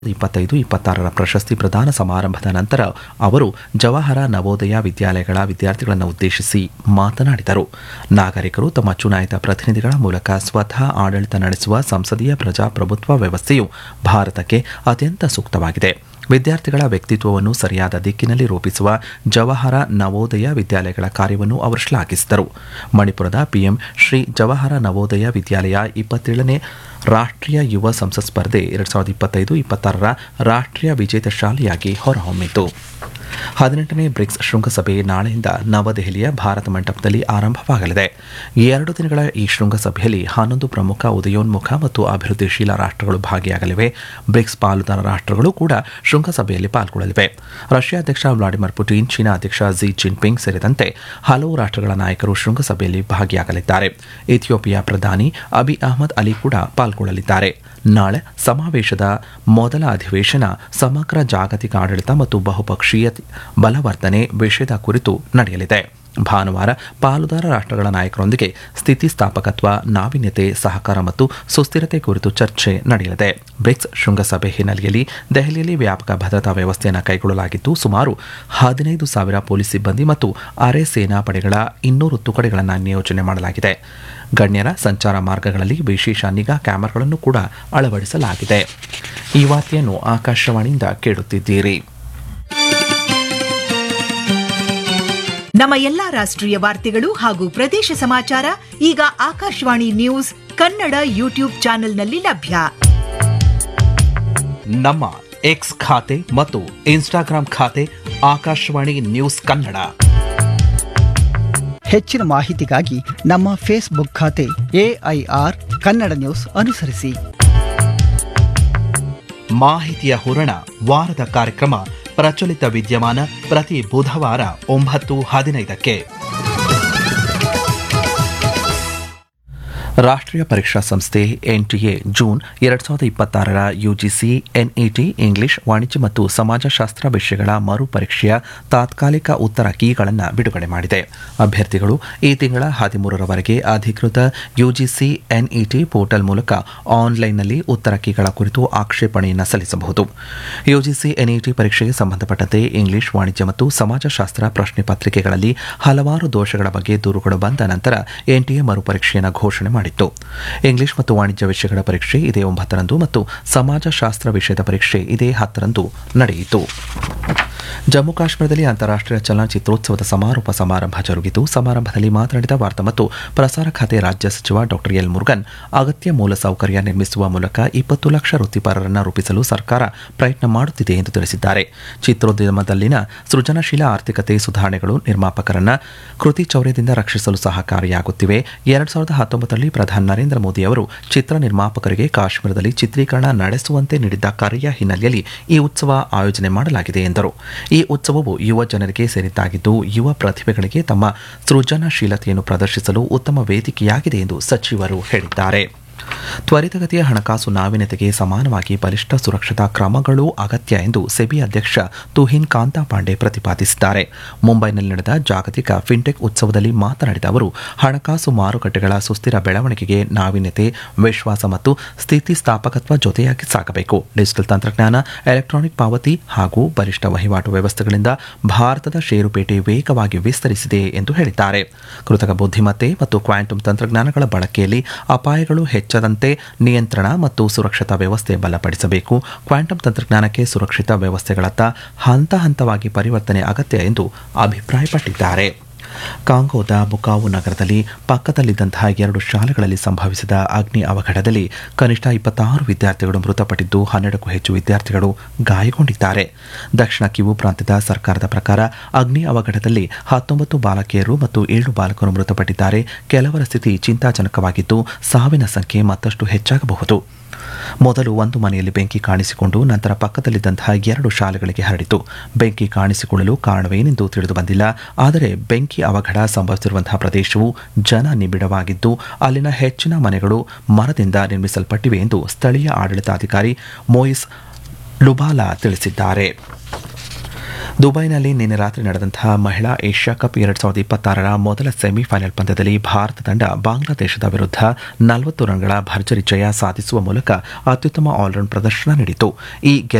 ಇಪ್ಪತ್ತೈದು ಇಪ್ಪತ್ತಾರರ ಪ್ರಶಸ್ತಿ ಪ್ರದಾನ ಸಮಾರಂಭದ ನಂತರ ಅವರು ಜವಾಹರ ನವೋದಯ ವಿದ್ಯಾಲಯಗಳ ವಿದ್ಯಾರ್ಥಿಗಳನ್ನು ಉದ್ದೇಶಿಸಿ ಮಾತನಾಡಿದರು ನಾಗರಿಕರು ತಮ್ಮ ಚುನಾಯಿತ ಪ್ರತಿನಿಧಿಗಳ ಮೂಲಕ ಸ್ವತಃ ಆಡಳಿತ ನಡೆಸುವ ಸಂಸದೀಯ ಪ್ರಜಾಪ್ರಭುತ್ವ ವ್ಯವಸ್ಥೆಯು ಭಾರತಕ್ಕೆ ಅತ್ಯಂತ ಸೂಕ್ತವಾಗಿದೆ ವಿದ್ಯಾರ್ಥಿಗಳ ವ್ಯಕ್ತಿತ್ವವನ್ನು ಸರಿಯಾದ ದಿಕ್ಕಿನಲ್ಲಿ ರೂಪಿಸುವ ಜವಾಹರ ನವೋದಯ ವಿದ್ಯಾಲಯಗಳ ಕಾರ್ಯವನ್ನು ಅವರು ಶ್ಲಾಘಿಸಿದರು ಮಣಿಪುರದ ಪಿಎಂ ಶ್ರೀ ಜವಾಹರ ನವೋದಯ ವಿದ್ಯಾಲಯ ಇಪ್ಪತ್ತೇಳನೇ ರಾಷ್ಟ್ರೀಯ ಯುವ ಸಂಸತ್ ಸ್ಪರ್ಧೆ ಎರಡ್ ಸಾವಿರದ ಇಪ್ಪತ್ತೈದು ಇಪ್ಪತ್ತಾರರ ರಾಷ್ಟ್ರೀಯ ವಿಜೇತ ಶಾಲೆಯಾಗಿ ಹೊರಹೊಮ್ಮಿತು ಹದಿನೆಂಟನೇ ಬ್ರಿಕ್ಸ್ ಶೃಂಗಸಭೆ ನಾಳೆಯಿಂದ ನವದೆಹಲಿಯ ಭಾರತ ಮಂಟಪದಲ್ಲಿ ಆರಂಭವಾಗಲಿದೆ ಎರಡು ದಿನಗಳ ಈ ಶೃಂಗಸಭೆಯಲ್ಲಿ ಹನ್ನೊಂದು ಪ್ರಮುಖ ಉದಯೋನ್ಮುಖ ಮತ್ತು ಅಭಿವೃದ್ಧಿಶೀಲ ರಾಷ್ಟ್ರಗಳು ಭಾಗಿಯಾಗಲಿವೆ ಬ್ರಿಕ್ಸ್ ಪಾಲುದಾರ ರಾಷ್ಟ್ರಗಳು ಕೂಡ ಶೃಂಗಸಭೆಯಲ್ಲಿ ಪಾಲ್ಗೊಳ್ಳಲಿವೆ ರಷ್ಯಾ ಅಧ್ಯಕ್ಷ ವ್ಲಾಡಿಮಿರ್ ಪುಟಿನ್ ಚೀನಾ ಅಧ್ಯಕ್ಷ ಜಿ ಜಿನ್ಪಿಂಗ್ ಸೇರಿದಂತೆ ಹಲವು ರಾಷ್ಟ್ರಗಳ ನಾಯಕರು ಶೃಂಗಸಭೆಯಲ್ಲಿ ಭಾಗಿಯಾಗಲಿದ್ದಾರೆ ಇಥಿಯೋಪಿಯಾ ಪ್ರಧಾನಿ ಅಬಿ ಅಹಮದ್ ಅಲಿ ಕೂಡ ಪಾಲ್ಗೊಳ್ಳಲಿದ್ದಾರೆ ನಾಳೆ ಸಮಾವೇಶದ ಮೊದಲ ಅಧಿವೇಶನ ಸಮಗ್ರ ಜಾಗತಿಕ ಆಡಳಿತ ಮತ್ತು ಬಹುಪಕ್ಷೀಯ ಬಲವರ್ಧನೆ ವಿಷಯದ ಕುರಿತು ನಡೆಯಲಿದೆ ಭಾನುವಾರ ಪಾಲುದಾರ ರಾಷ್ಟ್ರಗಳ ನಾಯಕರೊಂದಿಗೆ ಸ್ಥಿತಿಸ್ಥಾಪಕತ್ವ ನಾವೀನ್ಯತೆ ಸಹಕಾರ ಮತ್ತು ಸುಸ್ಥಿರತೆ ಕುರಿತು ಚರ್ಚೆ ನಡೆಯಲಿದೆ ಬ್ರಿಕ್ಸ್ ಶೃಂಗಸಭೆ ಹಿನ್ನೆಲೆಯಲ್ಲಿ ದೆಹಲಿಯಲ್ಲಿ ವ್ಯಾಪಕ ಭದ್ರತಾ ವ್ಯವಸ್ಥೆಯನ್ನು ಕೈಗೊಳ್ಳಲಾಗಿದ್ದು ಸುಮಾರು ಹದಿನೈದು ಸಾವಿರ ಪೊಲೀಸ್ ಸಿಬ್ಬಂದಿ ಮತ್ತು ಅರೆ ಸೇನಾ ಪಡೆಗಳ ಇನ್ನೂರು ತುಕಡಿಗಳನ್ನು ನಿಯೋಜನೆ ಮಾಡಲಾಗಿದೆ ಗಣ್ಯರ ಸಂಚಾರ ಮಾರ್ಗಗಳಲ್ಲಿ ವಿಶೇಷ ನಿಗಾ ಕ್ಯಾಮೆರಾಗಳನ್ನು ಕೂಡ ಅಳವಡಿಸಲಾಗಿದೆ ಈ ವಾರ್ತೆಯನ್ನು ಆಕಾಶವಾಣಿಯಿಂದ ಕೇಳುತ್ತಿದ್ದೀರಿ ನಮ್ಮ ಎಲ್ಲಾ ರಾಷ್ಟ್ರೀಯ ವಾರ್ತೆಗಳು ಹಾಗೂ ಪ್ರದೇಶ ಸಮಾಚಾರ ಈಗ ಆಕಾಶವಾಣಿ ನ್ಯೂಸ್ ಕನ್ನಡ ಯೂಟ್ಯೂಬ್ ಚಾನೆಲ್ನಲ್ಲಿ ಲಭ್ಯ ನಮ್ಮ ಎಕ್ಸ್ ಖಾತೆ ಮತ್ತು ಇನ್ಸ್ಟಾಗ್ರಾಂ ಖಾತೆ ಆಕಾಶವಾಣಿ ನ್ಯೂಸ್ ಕನ್ನಡ ಹೆಚ್ಚಿನ ಮಾಹಿತಿಗಾಗಿ ನಮ್ಮ ಫೇಸ್ಬುಕ್ ಖಾತೆ ಎಐಆರ್ ಕನ್ನಡ ನ್ಯೂಸ್ ಅನುಸರಿಸಿ ಮಾಹಿತಿಯ ಹೂರಣ ವಾರದ ಕಾರ್ಯಕ್ರಮ ಪ್ರಚಲಿತ ವಿದ್ಯಮಾನ ಪ್ರತಿ ಬುಧವಾರ ಒಂಬತ್ತು ಹದಿನೈದಕ್ಕೆ ರಾಷ್ಟ್ರೀಯ ಪರೀಕ್ಷಾ ಸಂಸ್ಥೆ ಎನ್ಟಿಎ ಜೂನ್ ಎರಡ್ ಸಾವಿರದ ಇಪ್ಪತ್ತಾರರ ಯುಜಿಸಿ ಎನ್ಇಟಿ ಇಂಗ್ಲಿಷ್ ವಾಣಿಜ್ಯ ಮತ್ತು ಸಮಾಜಶಾಸ್ತ್ರ ವಿಷಯಗಳ ಮರು ಪರೀಕ್ಷೆಯ ತಾತ್ಕಾಲಿಕ ಉತ್ತರ ಕೀಗಳನ್ನು ಬಿಡುಗಡೆ ಮಾಡಿದೆ ಅಭ್ಯರ್ಥಿಗಳು ಈ ತಿಂಗಳ ಹದಿಮೂರರವರೆಗೆ ಅಧಿಕೃತ ಯುಜಿಸಿ ಎನ್ಇಟಿ ಪೋರ್ಟಲ್ ಮೂಲಕ ಆನ್ಲೈನ್ನಲ್ಲಿ ಉತ್ತರ ಕೀಗಳ ಕುರಿತು ಆಕ್ಷೇಪಣೆಯನ್ನು ಸಲ್ಲಿಸಬಹುದು ಯುಜಿಸಿ ಎನ್ಇಟಿ ಪರೀಕ್ಷೆಗೆ ಸಂಬಂಧಪಟ್ಟಂತೆ ಇಂಗ್ಲಿಷ್ ವಾಣಿಜ್ಯ ಮತ್ತು ಸಮಾಜಶಾಸ್ತ್ರ ಪ್ರಶ್ನೆ ಪತ್ರಿಕೆಗಳಲ್ಲಿ ಹಲವಾರು ದೋಷಗಳ ಬಗ್ಗೆ ದೂರುಗಳು ಬಂದ ನಂತರ ಎನ್ಟಿಎ ಮರುಪರೀಕ್ಷೆಯನ್ನು ಘೋಷಣೆ ಮಾಡಿತ್ತು ಇಂಗ್ಲಿಷ್ ಮತ್ತು ವಾಣಿಜ್ಯ ವಿಷಯಗಳ ಪರೀಕ್ಷೆ ಇದೇ ಒಂಬತ್ತರಂದು ಮತ್ತು ಸಮಾಜಶಾಸ್ತ್ರ ವಿಷಯದ ಪರೀಕ್ಷೆ ಇದೇ ಹತ್ತರಂದು ನಡೆಯಿತು ಜಮ್ಮು ಕಾಶ್ಮೀರದಲ್ಲಿ ಅಂತಾರಾಷ್ಟ್ರೀಯ ಚಲನಚಿತ್ರೋತ್ಸವದ ಸಮಾರೋಪ ಸಮಾರಂಭ ಜರುಗಿತು ಸಮಾರಂಭದಲ್ಲಿ ಮಾತನಾಡಿದ ವಾರ್ತಾ ಮತ್ತು ಪ್ರಸಾರ ಖಾತೆ ರಾಜ್ಯ ಸಚಿವ ಡಾ ಎಲ್ ಮುರುಗನ್ ಅಗತ್ಯ ಮೂಲಸೌಕರ್ಯ ನಿರ್ಮಿಸುವ ಮೂಲಕ ಇಪ್ಪತ್ತು ಲಕ್ಷ ವೃತ್ತಿಪರರನ್ನು ರೂಪಿಸಲು ಸರ್ಕಾರ ಪ್ರಯತ್ನ ಮಾಡುತ್ತಿದೆ ಎಂದು ತಿಳಿಸಿದ್ದಾರೆ ಚಿತ್ರೋದ್ಯಮದಲ್ಲಿನ ಸೃಜನಶೀಲ ಆರ್ಥಿಕತೆ ಸುಧಾರಣೆಗಳು ನಿರ್ಮಾಪಕರನ್ನ ಕೃತಿ ಚೌರ್ಯದಿಂದ ರಕ್ಷಿಸಲು ಸಹಕಾರಿಯಾಗುತ್ತಿವೆ ಎರಡ್ ಸಾವಿರದ ಹತ್ತೊಂಬತ್ತರಲ್ಲಿ ಪ್ರಧಾನಿ ನರೇಂದ್ರ ಮೋದಿ ಅವರು ಚಿತ್ರ ನಿರ್ಮಾಪಕರಿಗೆ ಕಾಶ್ಮೀರದಲ್ಲಿ ಚಿತ್ರೀಕರಣ ನಡೆಸುವಂತೆ ನೀಡಿದ್ದ ಕರೆಯ ಹಿನ್ನೆಲೆಯಲ್ಲಿ ಈ ಉತ್ಸವ ಆಯೋಜನೆ ಮಾಡಲಾಗಿದೆ ಎಂದರು ಈ ಉತ್ಸವವು ಯುವ ಜನರಿಗೆ ಸೇರಿದ್ದಾಗಿದ್ದು ಯುವ ಪ್ರತಿಭೆಗಳಿಗೆ ತಮ್ಮ ಸೃಜನಶೀಲತೆಯನ್ನು ಪ್ರದರ್ಶಿಸಲು ಉತ್ತಮ ವೇದಿಕೆಯಾಗಿದೆ ಎಂದು ಸಚಿವರು ಹೇಳಿದ್ದಾರೆ ತ್ವರಿತಗತಿಯ ಹಣಕಾಸು ನಾವೀನ್ಯತೆಗೆ ಸಮಾನವಾಗಿ ಬಲಿಷ್ಠ ಸುರಕ್ಷತಾ ಕ್ರಮಗಳೂ ಅಗತ್ಯ ಎಂದು ಸೆಬಿ ಅಧ್ಯಕ್ಷ ತುಹಿನ್ ಕಾಂತಾ ಪಾಂಡೆ ಪ್ರತಿಪಾದಿಸಿದ್ದಾರೆ ಮುಂಬೈನಲ್ಲಿ ನಡೆದ ಜಾಗತಿಕ ಫಿನ್ಟೆಕ್ ಉತ್ಸವದಲ್ಲಿ ಮಾತನಾಡಿದ ಅವರು ಹಣಕಾಸು ಮಾರುಕಟ್ಟೆಗಳ ಸುಸ್ಥಿರ ಬೆಳವಣಿಗೆಗೆ ನಾವೀನ್ಯತೆ ವಿಶ್ವಾಸ ಮತ್ತು ಸ್ಥಿತಿಸ್ಥಾಪಕತ್ವ ಜೊತೆಯಾಗಿ ಸಾಗಬೇಕು ಡಿಜಿಟಲ್ ತಂತ್ರಜ್ಞಾನ ಎಲೆಕ್ಟ್ರಾನಿಕ್ ಪಾವತಿ ಹಾಗೂ ಬಲಿಷ್ಠ ವಹಿವಾಟು ವ್ಯವಸ್ಥೆಗಳಿಂದ ಭಾರತದ ಷೇರುಪೇಟೆ ವೇಗವಾಗಿ ವಿಸ್ತರಿಸಿದೆ ಎಂದು ಹೇಳಿದ್ದಾರೆ ಕೃತಕ ಬುದ್ಧಿಮತ್ತೆ ಮತ್ತು ಕ್ವಾಂಟಮ್ ತಂತ್ರಜ್ಞಾನಗಳ ಬಳಕೆಯಲ್ಲಿ ಅಪಾಯಗಳು ಹೆಚ್ಚದಂತೆ ನಿಯಂತ್ರಣ ಮತ್ತು ಸುರಕ್ಷತಾ ವ್ಯವಸ್ಥೆ ಬಲಪಡಿಸಬೇಕು ಕ್ವಾಂಟಮ್ ತಂತ್ರಜ್ಞಾನಕ್ಕೆ ಸುರಕ್ಷಿತ ವ್ಯವಸ್ಥೆಗಳತ್ತ ಹಂತ ಹಂತವಾಗಿ ಪರಿವರ್ತನೆ ಅಗತ್ಯ ಎಂದು ಅಭಿಪ್ರಾಯಪಟ್ಟಿದ್ದಾರೆ ಕಾಂಗೋದ ಬುಕಾವು ನಗರದಲ್ಲಿ ಪಕ್ಕದಲ್ಲಿದ್ದಂತಹ ಎರಡು ಶಾಲೆಗಳಲ್ಲಿ ಸಂಭವಿಸಿದ ಅಗ್ನಿ ಅವಘಡದಲ್ಲಿ ಕನಿಷ್ಠ ಇಪ್ಪತ್ತಾರು ವಿದ್ಯಾರ್ಥಿಗಳು ಮೃತಪಟ್ಟಿದ್ದು ಹನ್ನೆರಡಕ್ಕೂ ಹೆಚ್ಚು ವಿದ್ಯಾರ್ಥಿಗಳು ಗಾಯಗೊಂಡಿದ್ದಾರೆ ದಕ್ಷಿಣ ಕಿವು ಪ್ರಾಂತ್ಯದ ಸರ್ಕಾರದ ಪ್ರಕಾರ ಅಗ್ನಿ ಅವಘಡದಲ್ಲಿ ಹತ್ತೊಂಬತ್ತು ಬಾಲಕಿಯರು ಮತ್ತು ಏಳು ಬಾಲಕರು ಮೃತಪಟ್ಟಿದ್ದಾರೆ ಕೆಲವರ ಸ್ಥಿತಿ ಚಿಂತಾಜನಕವಾಗಿದ್ದು ಸಾವಿನ ಸಂಖ್ಯೆ ಮತ್ತಷ್ಟು ಹೆಚ್ಚಾಗಬಹುದು ಮೊದಲು ಒಂದು ಮನೆಯಲ್ಲಿ ಬೆಂಕಿ ಕಾಣಿಸಿಕೊಂಡು ನಂತರ ಪಕ್ಕದಲ್ಲಿದ್ದಂತಹ ಎರಡು ಶಾಲೆಗಳಿಗೆ ಹರಡಿತು ಬೆಂಕಿ ಕಾಣಿಸಿಕೊಳ್ಳಲು ಕಾರಣವೇನೆಂದು ತಿಳಿದು ಬಂದಿಲ್ಲ ಆದರೆ ಬೆಂಕಿ ಅವಘಡ ಸಂಭವಿಸಿರುವಂತಹ ಪ್ರದೇಶವು ಜನ ನಿಬಿಡವಾಗಿದ್ದು ಅಲ್ಲಿನ ಹೆಚ್ಚಿನ ಮನೆಗಳು ಮರದಿಂದ ನಿರ್ಮಿಸಲ್ಪಟ್ಟಿವೆ ಎಂದು ಸ್ಥಳೀಯ ಆಡಳಿತಾಧಿಕಾರಿ ಮೋಯಿಸ್ ಲುಬಾಲಾ ತಿಳಿಸಿದ್ದಾರೆ ದುಬೈನಲ್ಲಿ ನಿನ್ನೆ ರಾತ್ರಿ ನಡೆದಂತಹ ಮಹಿಳಾ ಏಷ್ಯಾ ಕಪ್ ಎರಡ್ ಸಾವಿರದ ಇಪ್ಪತ್ತಾರರ ಮೊದಲ ಸೆಮಿಫೈನಲ್ ಪಂದ್ಯದಲ್ಲಿ ಭಾರತ ತಂಡ ಬಾಂಗ್ಲಾದೇಶದ ವಿರುದ್ಧ ನಲವತ್ತು ರನ್ಗಳ ಭರ್ಜರಿ ಜಯ ಸಾಧಿಸುವ ಮೂಲಕ ಅತ್ಯುತ್ತಮ ಆಲ್ರೌಂಡ್ ಪ್ರದರ್ಶನ ನೀಡಿತು ಈ